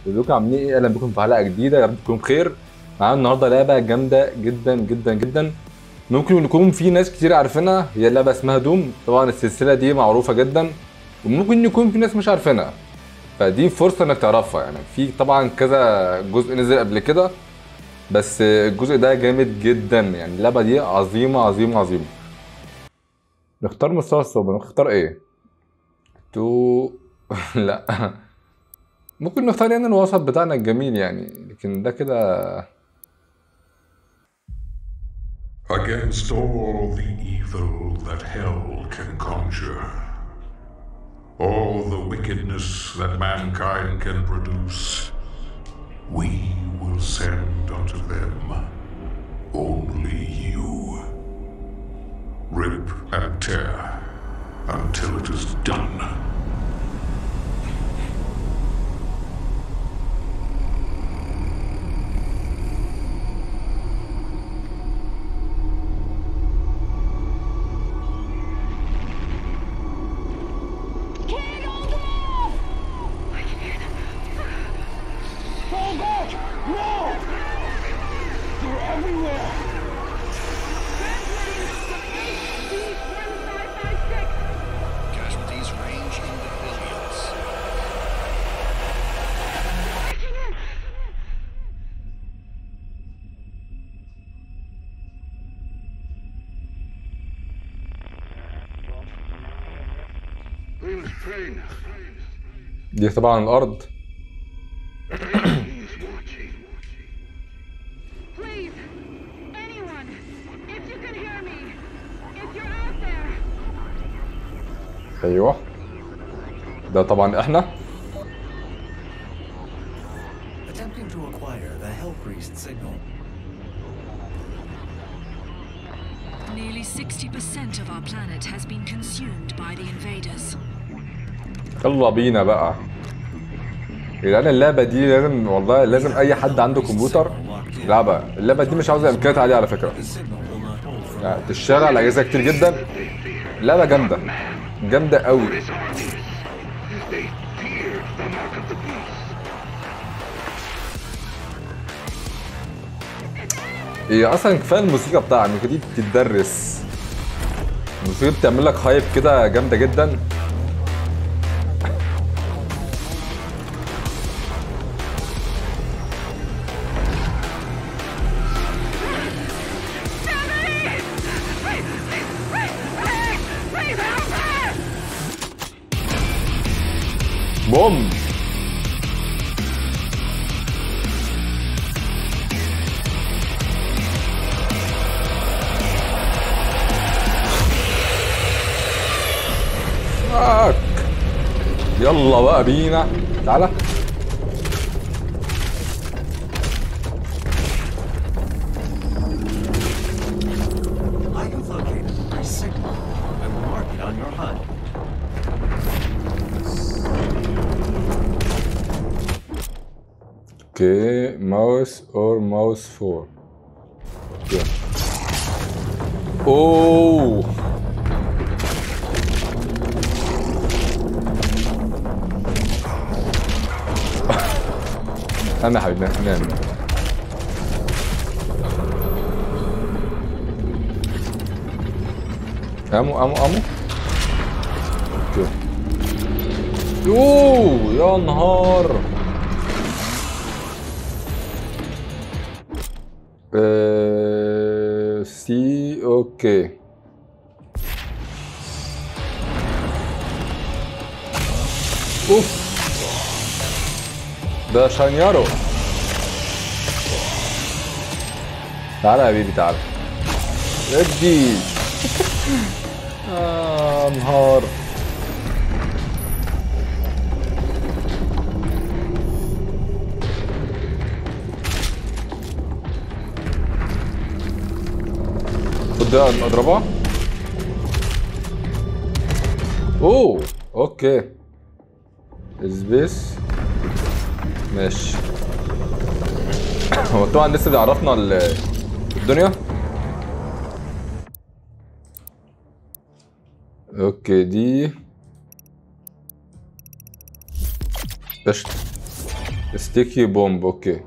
ازيكم عاملين ايه اهلا بكم في حلقه جديده يا رب تكونوا بخير معانا النهارده لعبه جامده جدا جدا جدا ممكن يكون في ناس كتير عارفينها هي اللعبه اسمها دوم طبعا السلسله دي معروفه جدا وممكن يكون في ناس مش عارفينها فدي فرصه انك تعرفها يعني في طبعا كذا جزء نزل قبل كده بس الجزء ده جامد جدا يعني اللعبه دي عظيمه عظيمه عظيمه نختار مستوى الصعوبه نختار ايه تو لا ممكن نختار يعني الوسط بتاعنا الجميل يعني لكن ده كده Against all the evil that hell can conjure, all the wickedness that mankind can produce, we will send unto them only you. Rip and tear until it is done. Can't hold them off! Fall back! No! They're everywhere! Casualties range in the billions. Please, train. دي طبعا الارض He's watching. Please! Anyone! If you can hear me! If you're out there! ايوه ده طبعا احنا Attempting to acquire the Hell Priest signal. Nearly 60% of our planet has been consumed by the invaders. يلا بينا بقى لان اللعبه دي لازم والله لازم اي حد عنده كمبيوتر يلعبها اللعبه دي مش عاوزه امكانيات عاليه على فكره The signal will not hold for يعني تشتغل على اجهزه كتير جدا لعبه جامده جامده قوي They feared the mark of the beast. هي اصلا كفايه الموسيقى بتاعها الموسيقى دي بتتدرس الموسيقى بتعمل لك هايب كده جامده جدا بوم فاك يلا بقى بينا تعالى I have located the priest signal. I will mark it on your HUD. اوكي ماوس اور ماوس فور اوكي اوه انا حبيبي نام امو امو امو اوكي اوه يا نهار آه، سي اوكي اوف ده شانيارو تعالى يا حبيبي تعالى ادي آه نهار خد ده اضربها اوه اوكي سبيس ماشي هو طبعا لسه بيعرفنا ال- الدنيا اوكي دي قشطة ستيكي بومب اوكي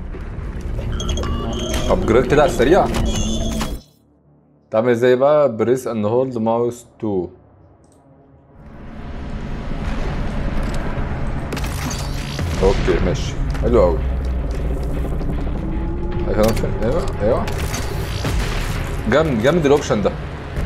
ابجريد كده على السريع تعمل ازاي بقى بريس اند هولد ماوس 2 اوكي ماشي حلو قوي كمان فين ايوه ايوه جامد جامد الاوبشن ده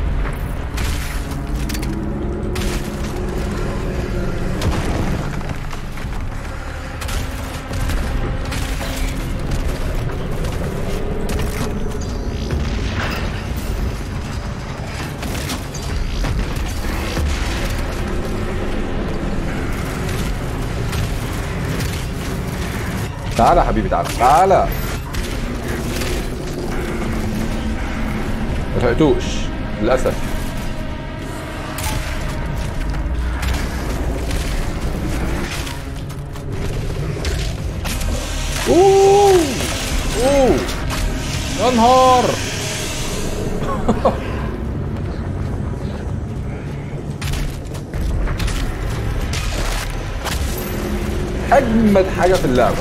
تعالى يا حبيبي تعالى تعالى ملحقتوش للأسف اوه اوه يا نهار اجمد حاجه في اللعبه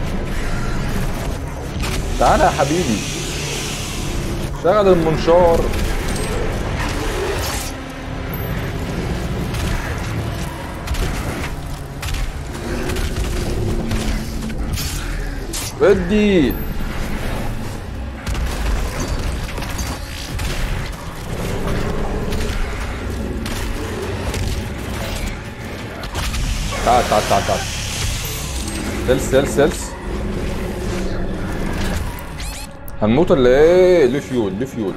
تعالى يا حبيبي شغل المنشار ودي تعال تعال تعال تعال سلس سلس سلس هنموت ولا ايه؟ ليه فيول ليه فيول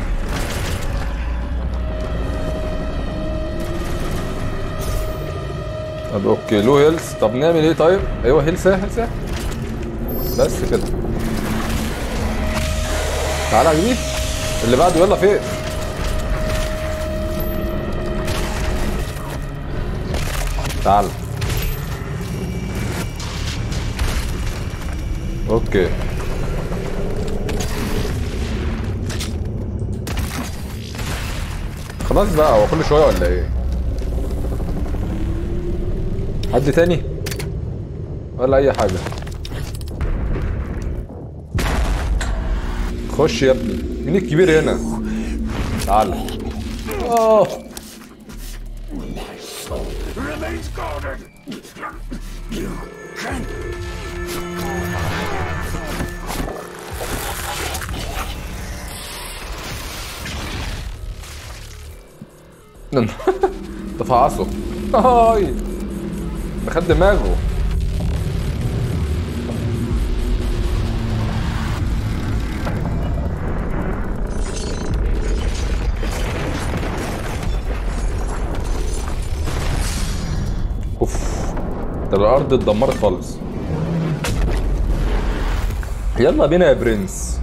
طب اوكي له هيلث طب نعمل ايه طيب؟ ايوه هيلث هيلث بس كده تعالى يا حبيبي اللي بعده يلا فين؟ تعال اوكي خلاص بقى هو كل شويه ولا ايه حد تاني ولا اي حاجه خش يا ابني مين الكبير هنا تعال اه Remains guarded. You can't. تفعصه هاي ده خد دماغه اوف ده الارض اتدمرت خالص يلا بينا يا برنس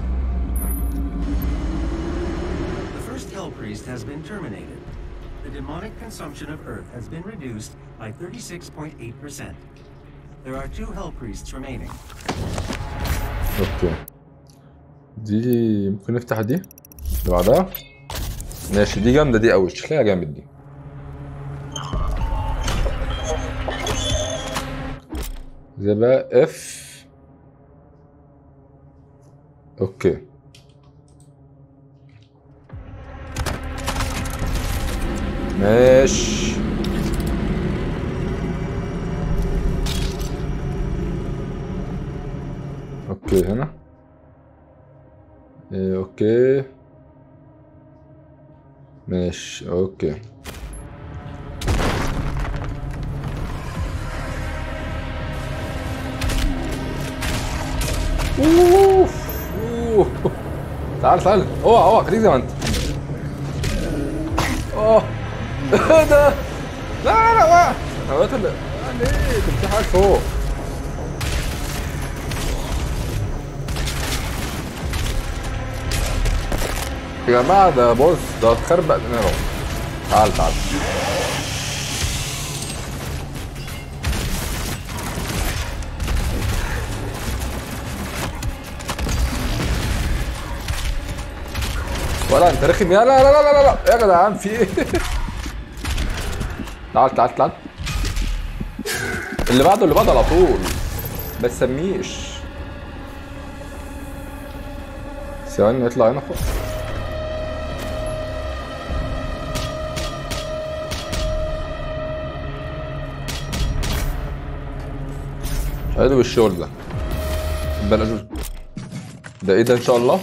The first Hell Priest has been terminated. The demonic consumption of Earth has been reduced by 36.8%. There are two Hell Priests remaining. اوكي دي ممكن نفتح دي اللي بعدها ماشي دي جامده دي قوي شكلها جامد دي زي بقى اف اوكي ماشي اوكي هنا إيه اوكي ماشي اوكي اوف أوف. تعال تعال اوعى اوعى خليك زي ما انت اوه ايه ده لا لا لا وقع هوات اللي ليه كان في حاجه فوق يا جماعه ده بص ده اتخربق دماغه تعال تعال ولا انت رخم يا لا لا لا لا لا يا جدعان في ايه تعال تعال تعال اللي بعده اللي بعده على طول ما تسميش ثواني نطلع هنا فوق حلو الشغل ده بلاش ده ايه ده ان شاء الله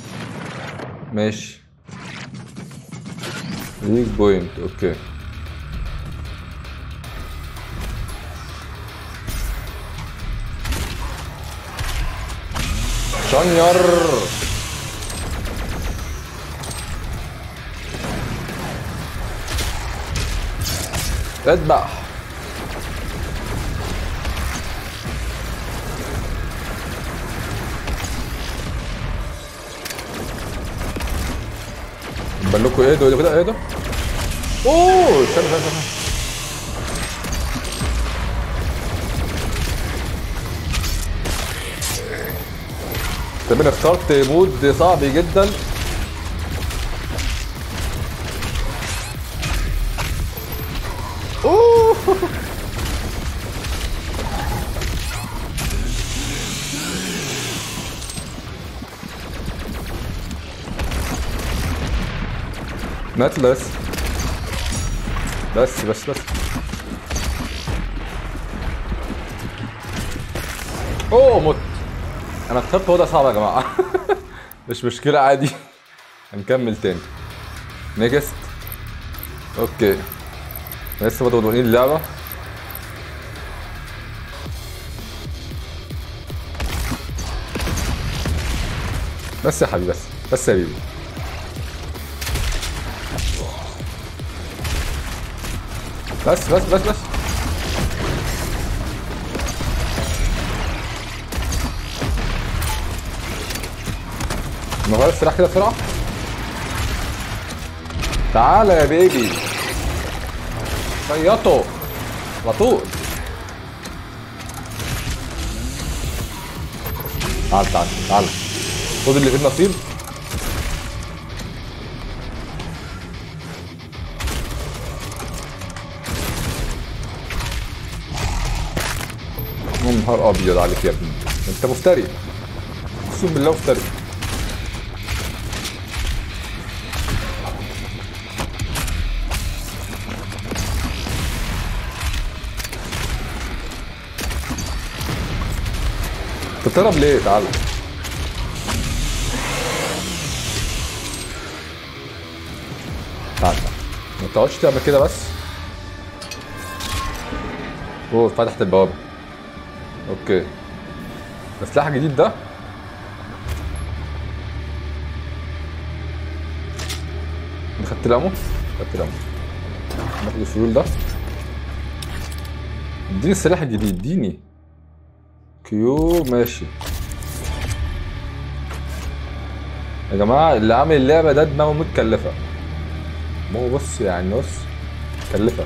ماشي ويك بوينت اوكي شنير اذبح بان لكم ايه ده ايه ده كده ايه ده اوه استنى استنى استنى طب انا اخترت مود صعب جدا اوه مات بس بس بس بس اوه مت انا اخترت وضع صعب يا جماعه مش مشكله عادي هنكمل تاني نيكست اوكي لسه مدونين اللعبه بس يا حبيبي بس بس يا حبيبي بس بس بس بس نغير السلاح كده بسرعة تعالى يا بيبي خيطه على طول تعال تعال تعال خد اللي في النصيب يا نهار ابيض عليك يا ابني انت مفتري اقسم بالله مفتري تضرب ليه تعال تعال تعال ما تقعدش تعمل كده بس اوه فتحت البوابه اوكي ده سلاح جديد ده أنا خدت الامو خدت الامو ناخد الفيول ده اديني السلاح الجديد اديني كيو ماشي يا جماعة اللي عامل اللعبة ده دماغه متكلفة ما هو بص يعني بص متكلفة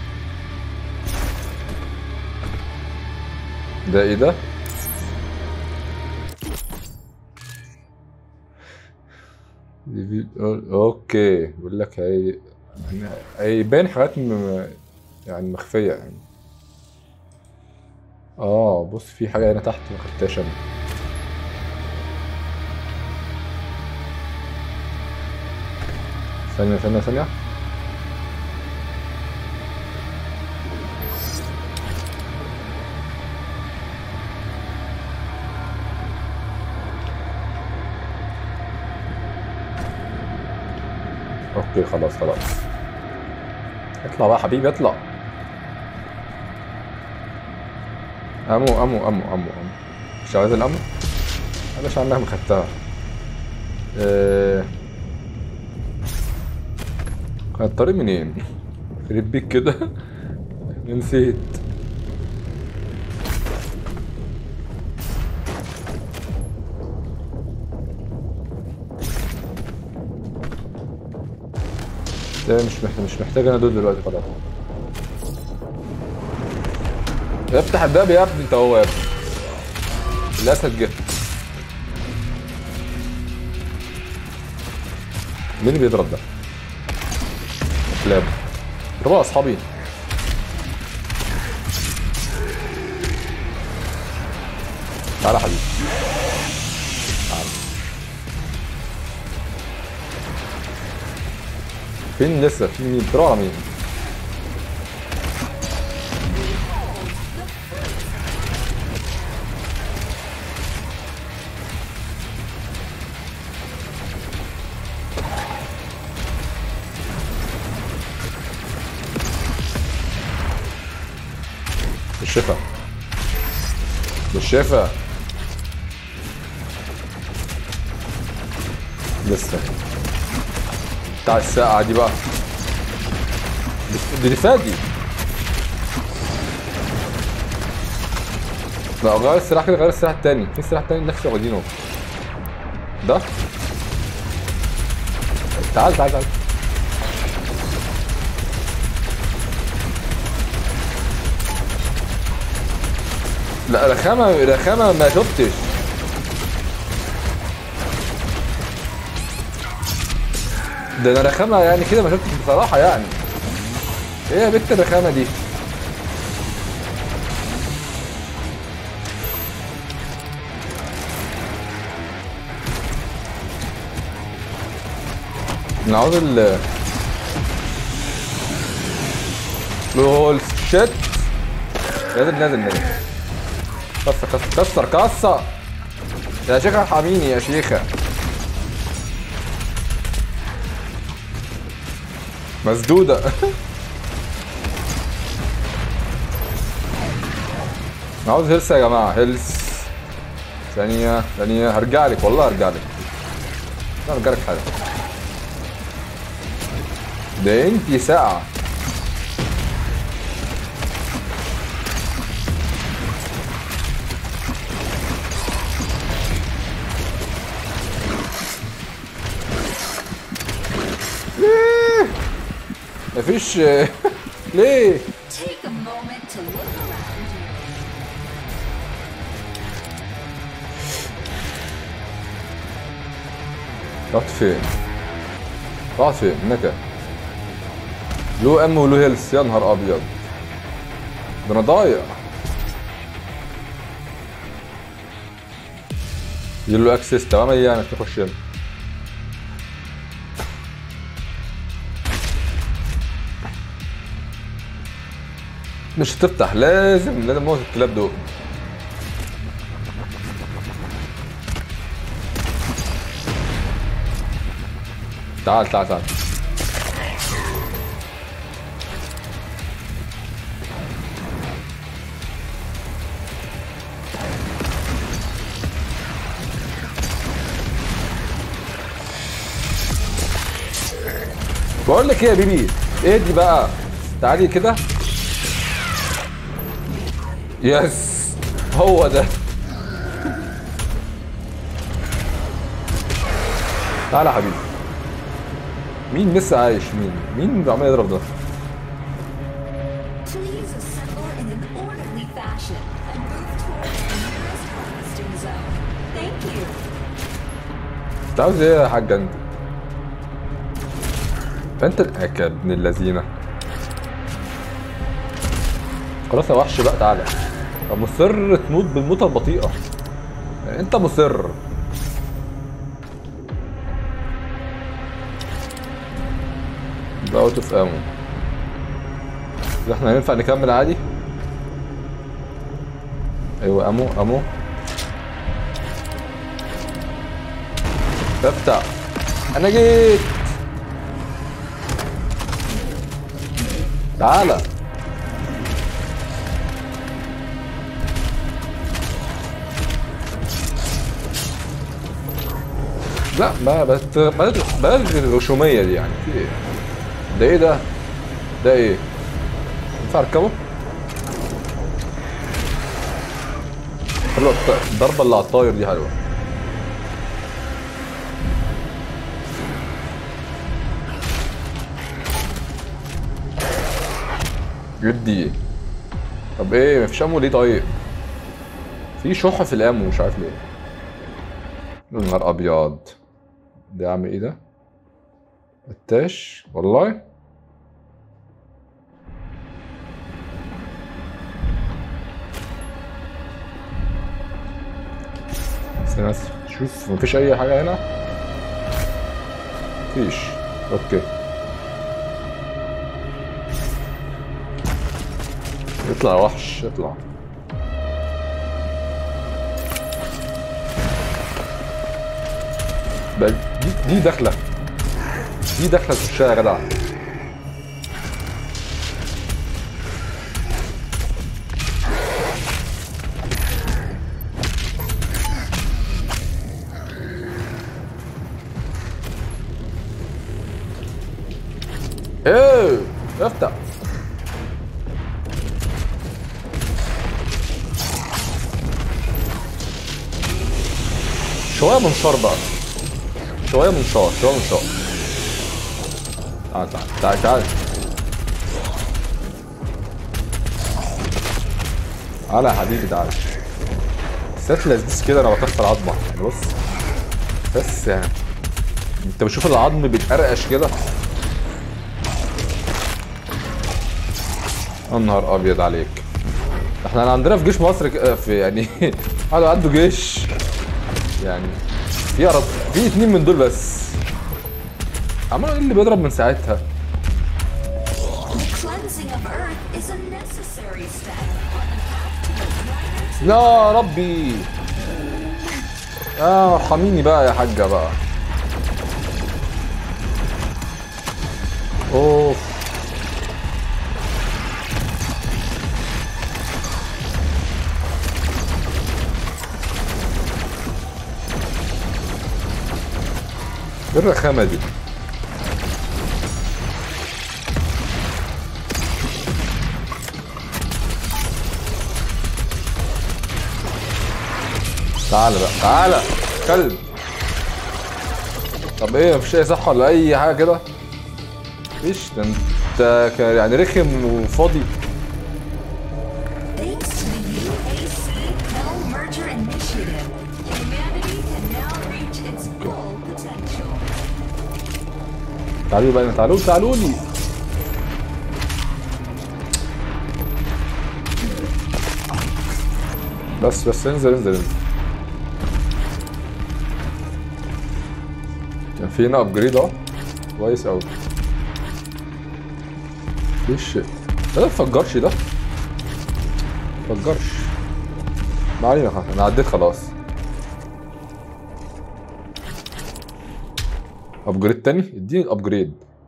ده ايه ده؟ دي في- أو- اوكي بيقول لك هي هيبان حاجات م... يعني مخفية يعني اه بص في حاجة هنا تحت ما خدتهاش انا ثانية ثانية ثانية اوكي خلاص خلاص اطلع بقى حبيبي اطلع امو امو امو امو امو مش عايز الامو انا مش عنها ما خدتها ايه كان الطريق منين يخرب بيك كده نسيت ده مش محتاج مش محتاج انا دول دلوقتي خلاص افتح الباب يا ابني انت هو يا ابني الاسد جه مين اللي بيضرب ده؟ كلاب اضربوا يا اصحابي تعالى يا حبيبي تعالى فين لسه في مين بتروح على مين بالشفا بالشفا لسه بتاع الساعة دي بقى دي- دي فادي لا غير السلاح كده غير السلاح التاني في السلاح التاني نفسه واخدينه ده تعال تعال تعال لا رخامة رخامة ما شفتش ده انا رخامة يعني كده ما شفتش بصراحة يعني ايه يا بنت الرخامة دي نعوذ ال لول شيت نازل نازل نازل كسر كسر كسر كسر يا شيخة ارحميني يا شيخة مسدودة أنا عاوز هيلث يا جماعة هيلث ثانية ثانية هرجع لك والله هرجع لك لا هرجع لك حاجة ده انتي ساعة ليه؟ مفيش ليه؟ Take a moment to look around you. رحت فين؟ رحت فين؟ هناك له ام وله هيلث يا نهار ابيض ده انا ضايع يجيله اكسس تمام يعني تخش هنا مش هتفتح لازم لازم موت الكلاب دول تعال تعال تعال بقول لك ايه يا بيبي ايه دي بقى تعالي كده يس هو ده تعالى يا حبيبي مين لسه عايش مين مين عمال يضرب ده Please assemble in an orderly fashion and move towards the nearest harvesting zone. Thank you. انت عاوز ايه يا حاج انت انت الاكل يا ابن اللذينه خلاص يا وحش بقى تعالى طب مصر تموت بالموتة البطيئة انت مصر ده اوت اوف امو احنا هينفع نكمل عادي ايوه امو امو افتح انا جيت تعالى لا ما بس بلاش بلاش الغشومية دي يعني في ايه ده ايه ده ده ايه ينفع اركبه حلوة الط- الضربة اللي على الطاير دي حلوة يدي طب ايه مفيش امو ليه طيب في شح في الامو مش عارف ليه يا نهار ابيض ده عامل ايه ده التاش والله استنى بس شوف مفيش اي حاجه هنا مفيش اوكي اطلع يا وحش اطلع بقى دي دي داخله دي داخله تخشها يا جدع ايه افتح شويه منشار بقى شويه منشار شويه منشار تعال تعال تعال تعال تعال يا حبيبي تعال بس لذيذ كده انا بكسر عظمه يعني بص بس يعني انت بتشوف العظم بيتقرقش كده يا نهار ابيض عليك احنا عندنا في جيش مصر ك- في يعني قعدوا عنده جيش يعني في رب في اتنين من دول بس عمال ايه اللي بيضرب من ساعتها The cleansing of Earth is a necessary step on the path to the planet's يا ربي اه ارحميني بقى يا حاجة بقى اوف ايه الرخامة دي تعالى بقى تعالى كلب طب ايه مفيش اي صحة ولا اي حاجة كده مفيش ده انت ك- يعني رخم وفاضي Thanks to the UAC Pell Merger Initiative, humanity can now reach its full potential. تعالوا بقى تعالوا تعالوا لي بس بس انزل انزل انزل كان في هنا ابجريد اهو كويس قوي مفيش ده ما تفجرش ده ما تفجرش ما علينا خلاص، انا عديت خلاص ابجريد تاني اديني الابجريد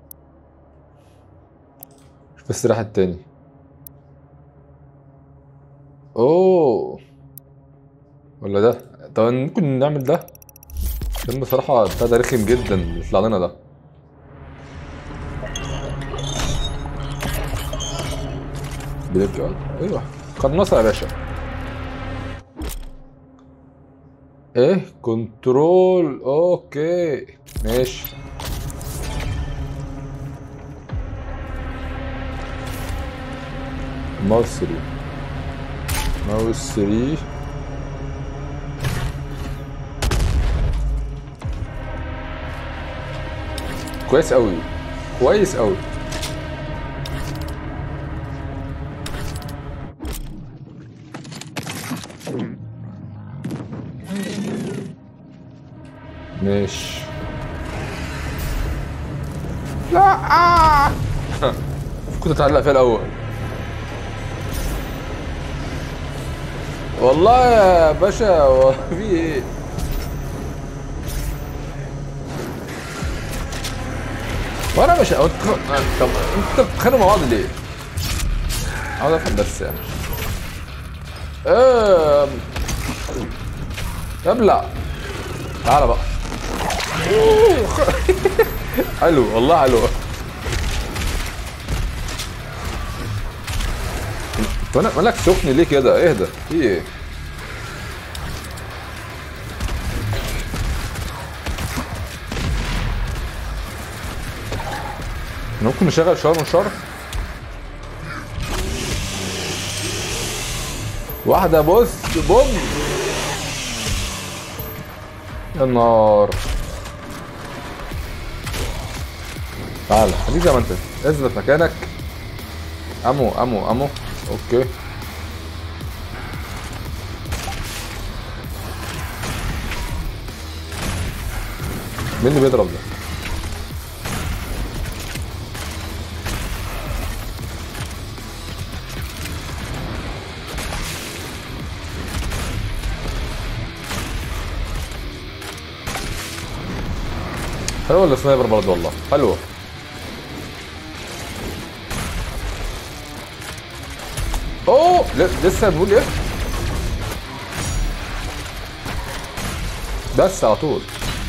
شوف السلاح التاني اوه ولا ده طب ممكن نعمل ده عشان بصراحة بتاع ده رخم جدا اللي يطلع لنا ده بليك ايوه قناصة يا باشا ايه كنترول اوكي ماشي ماوس 3 ماوس 3 كويس قوي كويس قوي ماشي لا كنت اتعلق فيها الاول والله يا باشا هو في ايه وانا مش انت طب انت بتتخانقوا مع بعض ليه؟ عاوز افهم بس يعني ايه ابلع تعالى بقى أوه. حلو والله حلو انت مالك- مالك سخن ليه كده اهدى في ايه إحنا ممكن نشغل شهر من شهر واحدة بص بوم يا نار تعال خليك زي ما انت اثبت مكانك امو امو امو اوكي مين اللي بيضرب ده؟ حلوة السنايبر برضه والله حلوة اوه ل- لسه بنقول ايه؟ بس على طول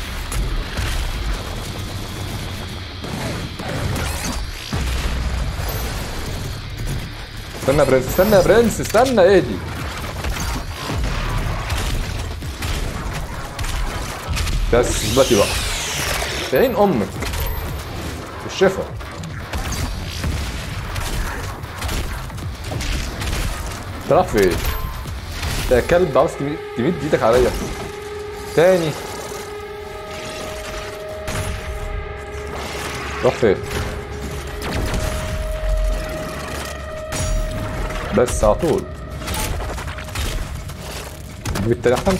استنى يا برنس استنى يا برنس استنى ايه دي بس دلوقتي بقى في عين امك الشفا انت رايح فين؟ انت يا كلب عاوز تمد تمد ايدك عليا تاني راح فين؟ بس على طول نجيب التاني احسن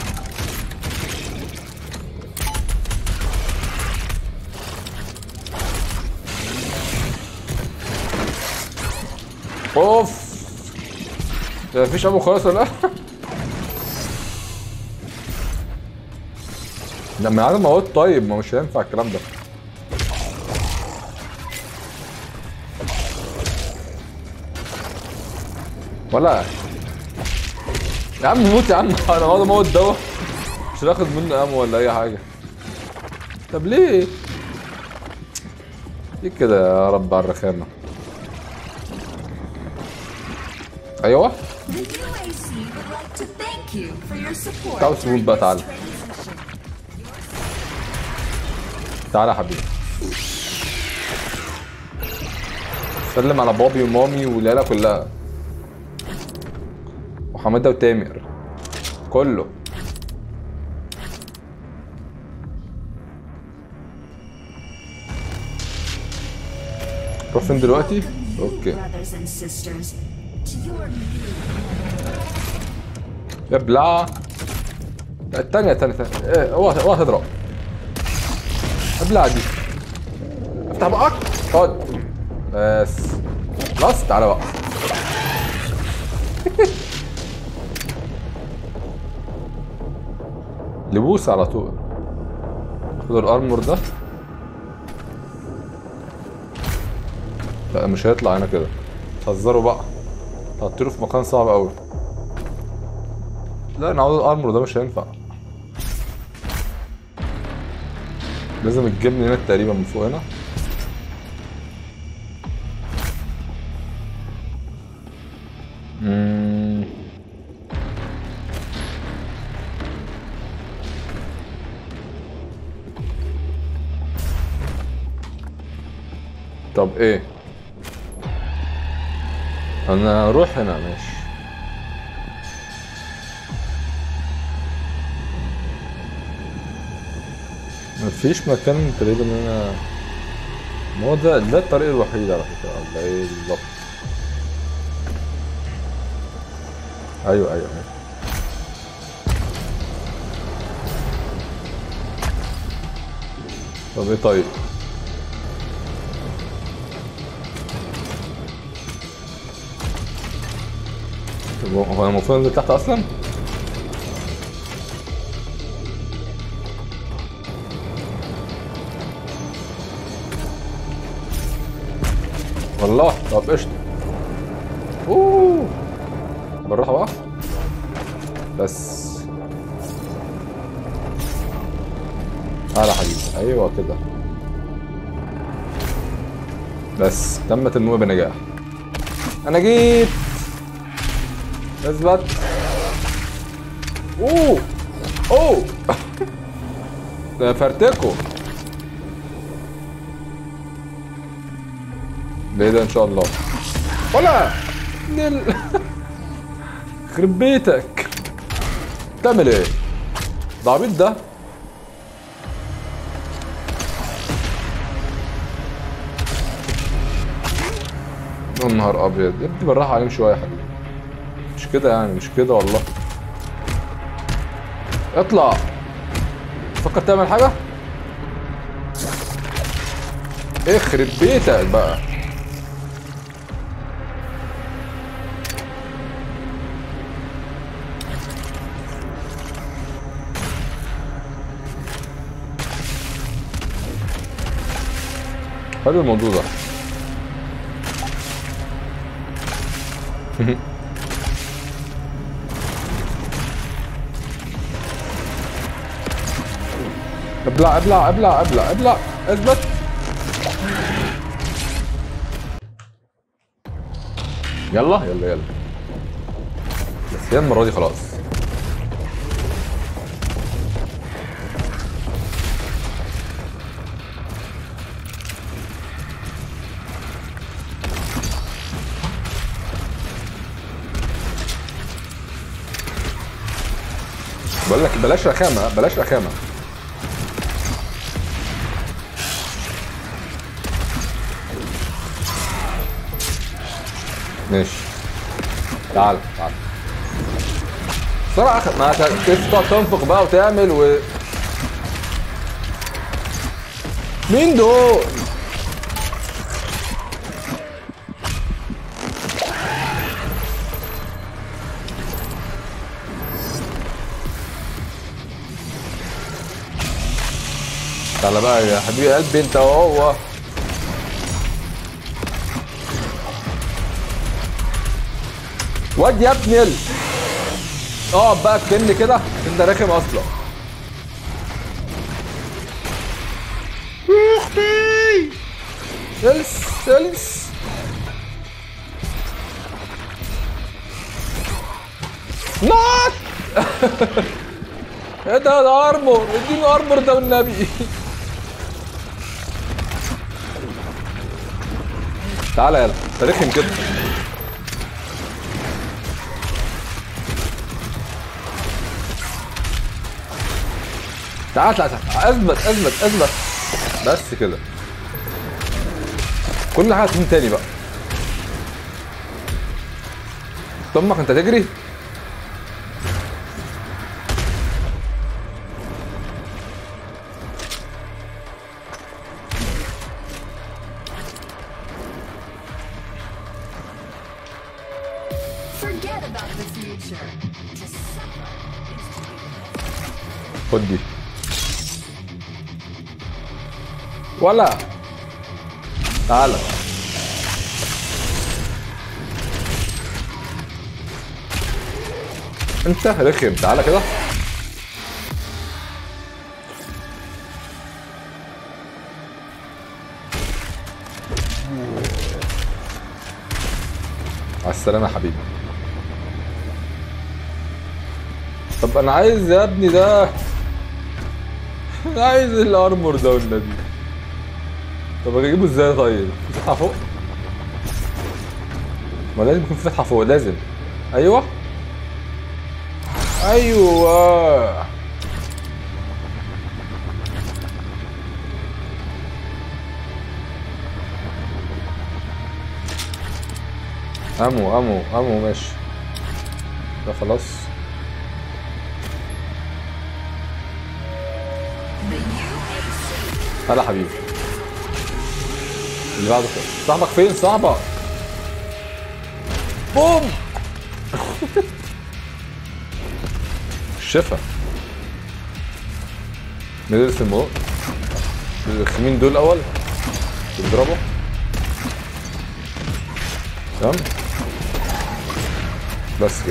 اوف ده مفيش ابو خالص ولا لا؟ لما عدم موت طيب ما مش هينفع الكلام ده ولا يا عم موت يا عم انا هقعد اموت دوا مش هاخد منه امو ولا اي حاجه طب ليه ليه كده يا رب على الرخامه ايوه The UAC would like to thank you for your support تعال سيبون during بقى، this تعال. transition. تعالى يا حبيبي سلم على بابي ومامي والعيله كلها وحماده وتامر كله روح فين دلوقتي؟ You, اوكي brothers and sisters, to your new ابلع الثانية الثانية الثانية ايه اوعى اوعى تضرب ابلع دي افتح بقك خد بس خلاص تعالى بقى لبوس على طول خد الارمور ده لا مش هيطلع هنا كده هزروا بقى حطيله في مكان صعب قوي لا انا عاوز الارمور ده مش هينفع لازم تجيبني هنا تقريبا من فوق هنا مم. طب ايه انا اروح هنا ماشي مفيش مكان تقريبا ان انا ما هو ده ده الطريق الوحيد على فكره ولا ايه بالظبط ايوه ايوه ايوه طب ايه طيب طب هو هو انا المفروض انزل تحت اصلا؟ والله طب قشطة اوه بالراحة بقى بس تعالى يا حبيبي ايوه كده بس تمت المهمة بنجاح انا جيت اثبت اوه اوه ده فرتكو ليه ده ان شاء الله ولا نل خرب بيتك تعمل ايه ده عبيط ده يا نهار ابيض يا ابني بالراحه عليهم شويه يا حبيبي مش كده يعني مش كده والله اطلع فكر تعمل حاجه اخرب بيتك بقى حلو الموضوع ده ابلع ابلع ابلع ابلع ابلع اثبت يلا يلا يلا بس هي المرة دي خلاص بقول لك بلاش رخامة بلاش رخامة ماشي تعال تعال بسرعة أخ- ما ت- تقعد تنفخ بقى وتعمل و مين دول؟ تعالى بقى يا حبيبي قلبي انت وهو واد يا ابني ال- اقعد بقى تكن كده انت راكب اصلا اختي الس الس نات ايه ده ده ارمور اديني ارمور ده والنبي تعالى يلا انت رخم كده تعال تعال تعال اثبت اثبت اثبت بس كده كل حاجه تكون تاني بقى طمك انت تجري Forget about the future. To suffer is to be خد دي ولا تعالى انت رخم تعالى كده على السلامة يا حبيبي طب انا عايز يا ابني ده انا عايز الارمور ده والنبي طب اجيبه ازاي طيب في فتحه فوق ما لازم يكون في فتحه فوق لازم ايوه ايوه امو امو امو ماشي ده خلاص هلا حبيبي اللي بعده كده صاحبك فين صاحبك بوم الشفا ندرس الموضوع الخمين دول الاول تضربه تمام بس كده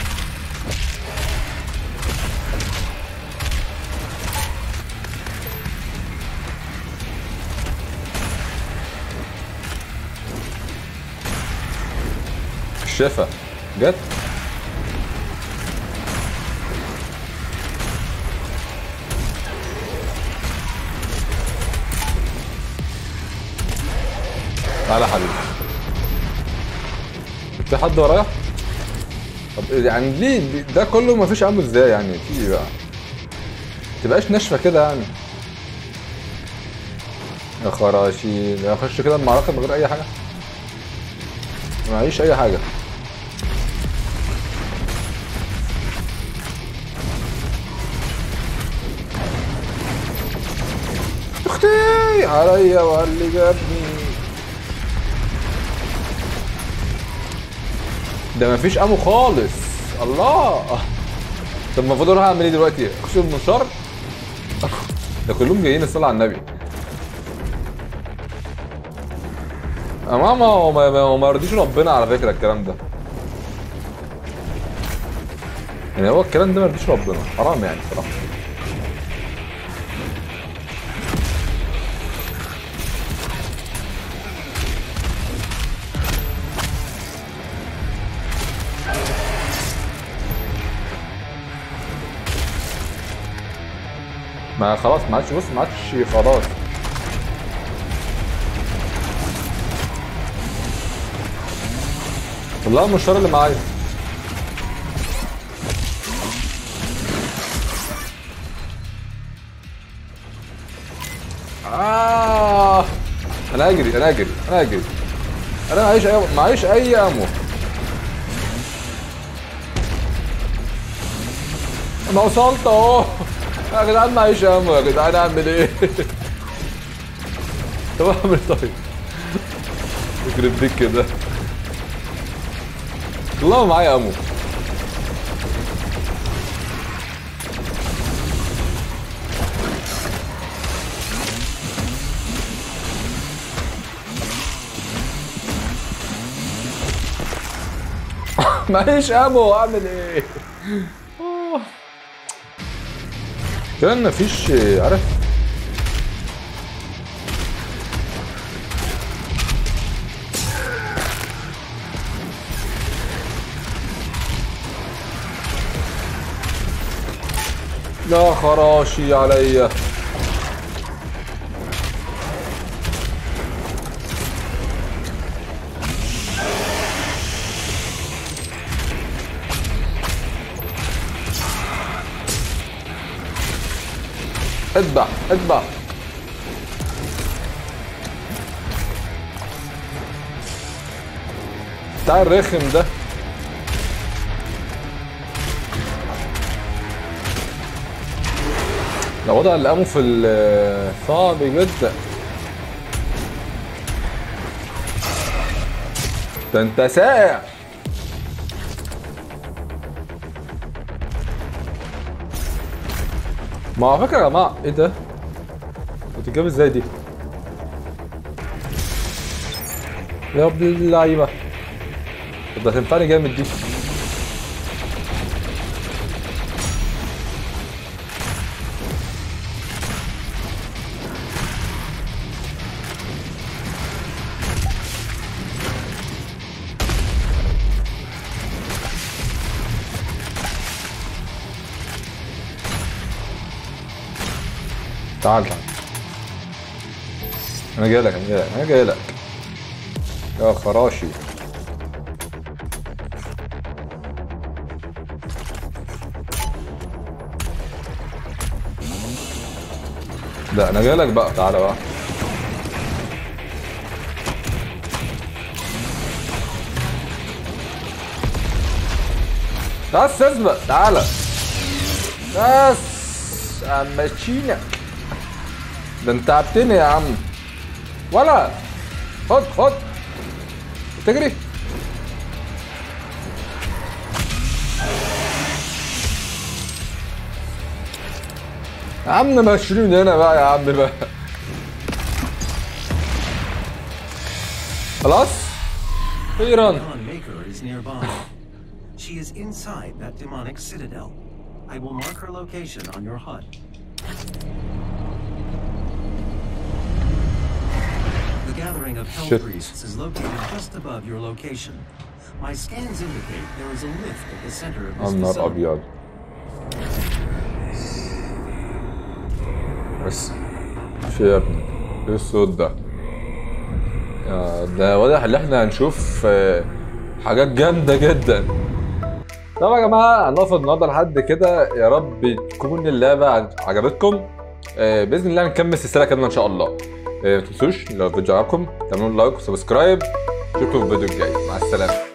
الشفا جت تعالى يا حبيبي في حد ورايا؟ طب يعني ليه ده كله مفيش عامل ازاي يعني في ايه بقى؟ تبقاش ناشفه كده يعني يا خراشين اخش كده المعركه من غير اي حاجه معيش اي حاجه اختي عليا وعلي جابني ده مفيش امو خالص الله طب المفروض اروح اعمل ايه دلوقتي اخش المنشار ده كلهم جايين الصلاة على النبي يا ماما هو ما ما- ما يرضيش ربنا على فكرة الكلام ده يعني هو الكلام ده ما يرضيش ربنا حرام يعني صراحة ما خلاص ما عادش بص ما عادش خلاص والله المشوار اللي معايا آه انا اجري انا اجري انا اجري انا معيش اي معيش اي امو انا وصلت اهو يا جدعان معيش امو يا جدعان اعمل ايه طب اعمل إيه طيب يخرب بيك كده والله ما معايا امو معيش امو اعمل ايه آه. كمان مفيش عارف لا خراشي عليا اتبع اتبع بتاع الرخم ده ده وضع الامو في ال- صعب جدا ده انت ساقع ما على فكره يا جماعه ايه ده؟ بتتجاب ازاي دي؟ يا ابن اللعيبه طب ده هتنفعني جامد دي تعال تعال انا جاي لك انا جاي لك انا جاي لك يا خراشي لا انا جاي لك بقى تعالى بقى بس اسبق تعالى بس امشينا ده انت تعبتني يا عم ولا خد خد تجري يا عم مشروني هنا بقى يا عم بقى خلاص اخيرا Dawn Maker is nearby. She is inside that demonic citadel. I will mark her location on your HUD. The gathering of Hell Shit. Priests is located just above your location. My scans indicate there is a lift at the center of this النار facility. ابيض بس في يا ابني ايه الصوت ده يا ده واضح ان احنا هنشوف آه، حاجات جامده جدا طبعا يا جماعه هنقف النهارده لحد كده يا رب تكون اللعبه عجبتكم آه، باذن الله نكمل السلسله كامله ان شاء الله آه، ما تنسوش لو الفيديو عجبكم تعملوا لايك وسبسكرايب اشوفكم في الفيديو الجاي مع السلامه